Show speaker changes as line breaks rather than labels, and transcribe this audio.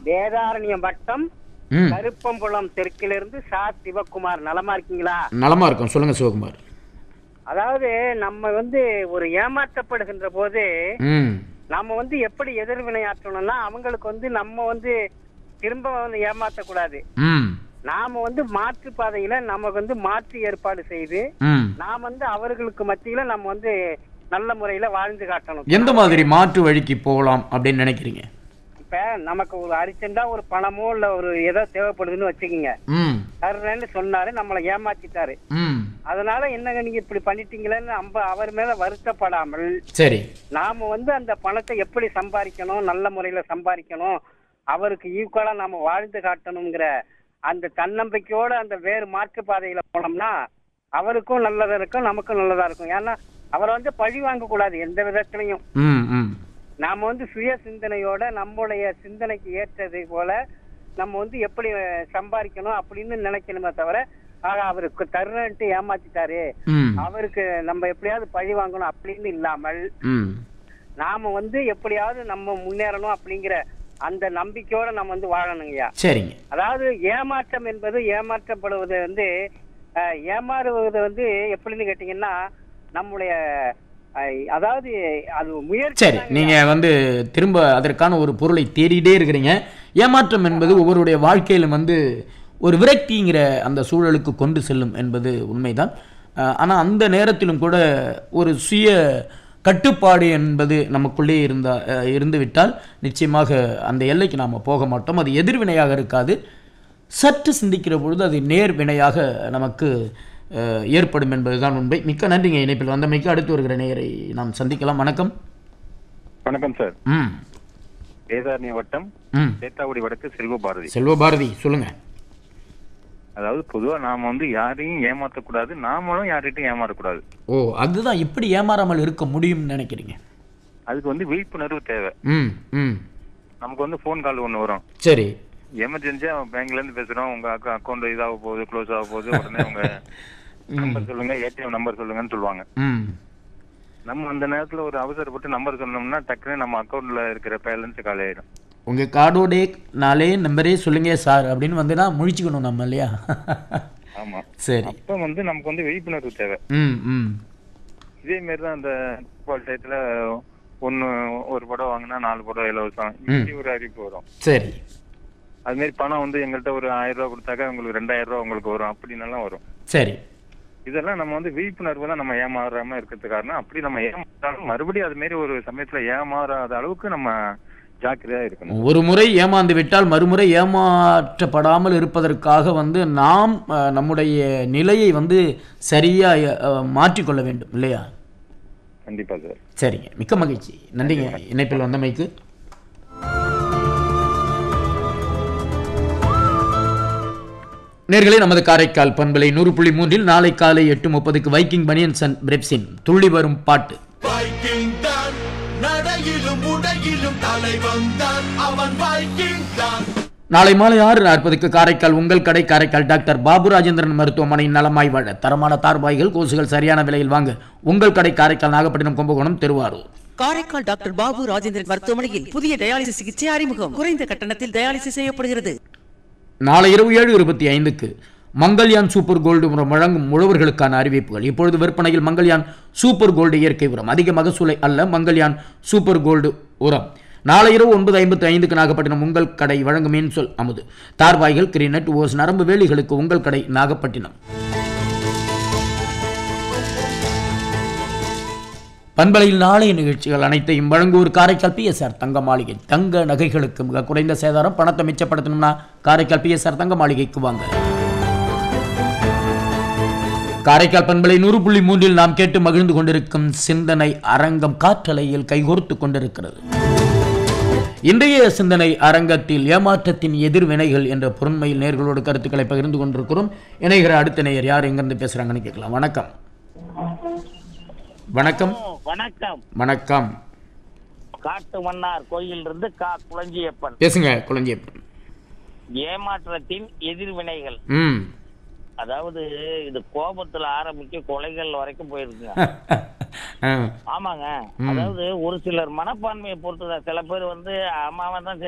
வேதாரண்யம் வட்டம்
ம்
கருப்பம்புலம் தெற்கிலிருந்து சா சிவகுமார் நலமா இருக்கீங்களா
நலமா இருக்கும் சொல்லுங்க சிவகுமார்
அதாவது நம்ம வந்து ஒரு ஏமாற்றப்படுகின்ற போது
ம்
நம்ம வந்து எப்படி எதிர்வினையாற்றணும்னா அவங்களுக்கு வந்து நம்ம வந்து திரும்ப வந்து ஏமாற்றக்கூடாது
ம்
நாம வந்து மாற்று பாதையில நமக்கு வந்து மாற்று ஏற்பாடு செய்து
ம்
நாம் வந்து அவர்களுக்கு மத்தியில நம்ம வந்து நல்ல முறையில வாழ்ந்து காட்டணும்
எந்த மாதிரி மாற்று வழிக்கு போகலாம் அப்படின்னு நினைக்கிறீங்க
இப்ப நமக்கு ஒரு அர்ஜென்டா ஒரு பணமோ இல்ல ஒரு ஏதோ தேவைப்படுதுன்னு வச்சுக்கோங்க
ம்
தர்றேன்னு சொன்னாரு நம்மளை ஏமாத்திட்டாரு
ம்
அதனால என்னங்க நீங்க இப்படி பண்ணிட்டீங்களேன்னு நம்ம அவர் மேல வருத்தப்படாமல்
சரி
நாம வந்து அந்த பணத்தை எப்படி சம்பாதிக்கணும் நல்ல முறையில சம்பாதிக்கணும் அவருக்கு ஈக்குவலா நாம வாழ்ந்து காட்டணுங்கிற அந்த தன்னம்பிக்கையோட அந்த வேறு மாற்று பாதையில போனோம்னா அவருக்கும் நல்லதா இருக்கும் நமக்கும் நல்லதா இருக்கும் ஏன்னா அவரை வந்து பழி வாங்க கூடாது எந்த விதத்திலையும்
ம் ம்
நாம வந்து சுய சிந்தனையோட நம்மளுடைய சிந்தனைக்கு ஏற்றது போல நம்ம வந்து எப்படி அஹ், சம்பாதிக்கணும் அப்படின்னு நினைக்கணுமே தவிர ஆக அவருக்கு தருணன்ட்டு ஏமாத்திட்டாரு
ம்
அவருக்கு நம்ம எப்படியாவது பழி வாங்கணும் அப்படின்னு இல்லாமல்
ம்
நாம வந்து எப்படியாவது நம்ம முன்னேறணும் அப்படிங்கிற அந்த நம்பிக்கையோட நம்ம வந்து வாழணுங்கய்யா
சரிங்க
அதாவது ஏமாற்றம் என்பது ஏமாற்றப்படுவது வந்து அஹ், ஏமாறுவது வந்து எப்படின்னு கேட்டீங்கன்னா நம்முடைய அஹ், அதாவது அது முயற்சி
சரி
தாங்கய்யா.
நீங்க வந்து திரும்ப அதற்கான ஒரு பொருளை தேடிட்டே இருக்கிறீங்க ஏமாற்றம் என்பது ஒவ்வொருடைய வாழ்க்கையிலும் வந்து ஒரு விரக்திங்கிற அந்த சூழலுக்கு கொண்டு செல்லும் என்பது உண்மைதான் அஹ், ஆனா அந்த நேரத்திலும் கூட ஒரு சுய கட்டுப்பாடு என்பது நமக்குள்ளே இருந்தா அஹ், இருந்து விட்டால் நிச்சயமாக அந்த எல்லைக்கு நாம் போக மாட்டோம் அது எதிர்வினையாக இருக்காது சற்று சிந்திக்கிற பொழுது அது நேர் வினையாக நமக்கு அஹ், ஏற்படும் என்பதுதான் உண்மை மிக்க நன்றிங்க இணைப்பில் வந்தமைக்கு அடுத்து வருகிற நேயரை நாம் சந்திக்கலாம் வணக்கம்
வணக்கம் சார்
ம்
வேதாரண்ய வட்டம்
ம்
சேத்தாக்குடி வடக்கு செல்வ பாரதி
செல்வ பாரதி சொல்லுங்க
அதாவது பொதுவா நாம வந்து யாரையும் ஏமாத்தக்கூடாது நாமளும் யார்கிட்டையும் ஏமாறக்கூடாது
ஓ அதுதான் எப்படி ஏமாறாமல் இருக்க முடியும்னு நினைக்கிறீங்க
அதுக்கு வந்து விழிப்புணர்வு தேவை
ம் ம்
நமக்கு வந்து ஃபோன் கால் ஒன்று வரும்
சரி
எமர்ஜென்சியா பேங்க்ல இருந்து பேசுறோம் உங்க அக்கௌண்ட் இதாக போகுது க்ளோஸ் ஆக போகுது உடனே உங்க நம்பர் சொல்லுங்க ஏடிஎம் நம்பர் சொல்லுங்கன்னு சொல்லுவாங்க
ம்
நம்ம அந்த நேரத்துல ஒரு அவசரப்பட்டு நம்பர் சொன்னோம்னா டக்குன்னு நம்ம அக்கௌண்ட்ல இருக்கிற பேலன்ஸ் காலி ஆயிடும்
உங்க கார்டோடே நாளே நம்பரே சொல்லுங்க சார் அப்படின்னு வந்து நான் முழிச்சுக்கணும் நம்ம இல்லையா
ஆமா
சரி
அப்ப வந்து நமக்கு வந்து விழிப்புணர்வு தேவை
ம் ம்
இதே மாதிரி தான் அந்த ஃபுட்பால் டயத்துல ஒன்னு ஒரு படம் வாங்கினா நாலு படம் இலவசம் இப்படி ஒரு அறிவிப்பு வரும்
சரி
அது மாதிரி பணம் வந்து எங்கள்கிட்ட ஒரு ஆயிரம் ரூபாய் கொடுத்தாக்கா உங்களுக்கு ரெண்டாயிரம் ரூபாய் உங்களுக்கு வரும் அப்படின்னெல்லாம் வரும்
சரி
இதெல்லாம் நம்ம வந்து விழிப்புணர்வு தான் நம்ம ஏமாறாம இருக்கிறது காரணம் அப்படி நம்ம ஏமாறாலும் மறுபடியும் அது மாதிரி ஒரு சமயத்துல ஏமாறாத அளவுக்கு நம்ம ஜாக்கிரதையா இருக்கணும்
ஒரு முறை ஏமாந்து விட்டால் மறுமுறை ஏமாற்றப்படாமல் இருப்பதற்காக வந்து நாம் அஹ், நம்முடைய நிலையை வந்து சரியா அஹ், மாற்றிக்கொள்ள வேண்டும் இல்லையா
கண்டிப்பா சார்
சரிங்க மிக்க மகிழ்ச்சி நன்றிங்க இணைப்பில் வந்தமைக்கு நேர்களே நமது காரைக்கால் பண்பலை நூறு புள்ளி மூன்றில் நாளை காலை எட்டு முப்பதுக்கு வைக்கிங் பனியன்ஸ் அண்ட் பிரெப்சின் துள்ளி வரும் பாட்டு
வைக்கிங் தான் நடையிலும் உடையிலும் தலைவன் தான் அவன் வைக்கிங் தான்
நாளை மாலை ஆறு நாற்பதுக்கு காரைக்கால் உங்கள் கடை காரைக்கால் டாக்டர் பாபு ராஜேந்திரன் மருத்துவமனை நலமாய் வாழ தரமான தார்பாய்கள் கோசுகள் சரியான விலையில் வாங்க உங்கள் கடை காரைக்கால் நாகப்பட்டினம் கும்பகோணம் திருவாரூர்
காரைக்கால் டாக்டர் பாபு ராஜேந்திரன் மருத்துவமனையில் புதிய டயாலிசிஸ் சிகிச்சை அறிமுகம் குறைந்த கட்டணத்தில் டயாலிசிஸ் செய்யப்படுகிறது
நாளை இரவு ஏழு இருபத்தி ஐந்துக்கு மங்கள்யான் சூப்பர் கோல்டு உரம் வழங்கும் உழவர்களுக்கான அறிவிப்புகள் இப்பொழுது விற்பனையில் மங்கள்யான் சூப்பர் கோல்டு இயற்கை உரம் அதிக மகசூலை அல்ல மங்கள்யான் சூப்பர் கோல்டு உரம் நாளை இரவு ஒன்பது ஐம்பத்தி ஐந்துக்கு நாகப்பட்டினம் உங்கள் கடை வழங்கும் மீன் சொல் அமுது தார்வாய்கள் கிரினட் ஓஸ் நரம்பு வேலிகளுக்கு உங்கள் கடை நாகப்பட்டினம் பண்பலையில் நாளைய நிகழ்ச்சிகள் அனைத்தையும் வழங்குவோர் காரைக்கால் பிஎஸ்ஆர் தங்க மாளிகை தங்க நகைகளுக்கு மிக குறைந்த சேதாரம் பணத்தை மிச்சப்படுத்தணும்னா காரைக்கால் பிஎஸ்ஆர் தங்க மாளிகைக்கு வாங்க காரைக்கால் பண்பலை நூறு புள்ளி மூன்றில் நாம் கேட்டு மகிழ்ந்து கொண்டிருக்கும் சிந்தனை அரங்கம் காற்றலையில் கைகோர்த்து கொண்டிருக்கிறது இன்றைய சிந்தனை அரங்கத்தில் ஏமாற்றத்தின் எதிர்வினைகள் என்ற பொருண்மையில் நேர்களோடு கருத்துக்களை பகிர்ந்து கொண்டிருக்கிறோம் இணைகிற அடுத்த நேயர் யார் எங்கிருந்து பேசுறாங்கன்னு கேட்கலாம் வணக்கம் வணக்கம்
வணக்கம்
வணக்கம்
காட்டு மன்னார் கோயில் இருந்து கா குளஞ்சியப்பன்
பேசுங்க குழந்தையப்பன்
ஏமாற்றத்தின் எதிர்வினைகள்
ம்
அதாவது இது கோபத்துல ஆரம்பிக்க கொலைகள் வரைக்கும் போயிருக்குங்க
ஆ
ஆமாங்க அதாவது ஒரு சிலர் மனப்பான்மையை பொறுத்துதான் சில பேர் வந்து அம்மாவன் தான்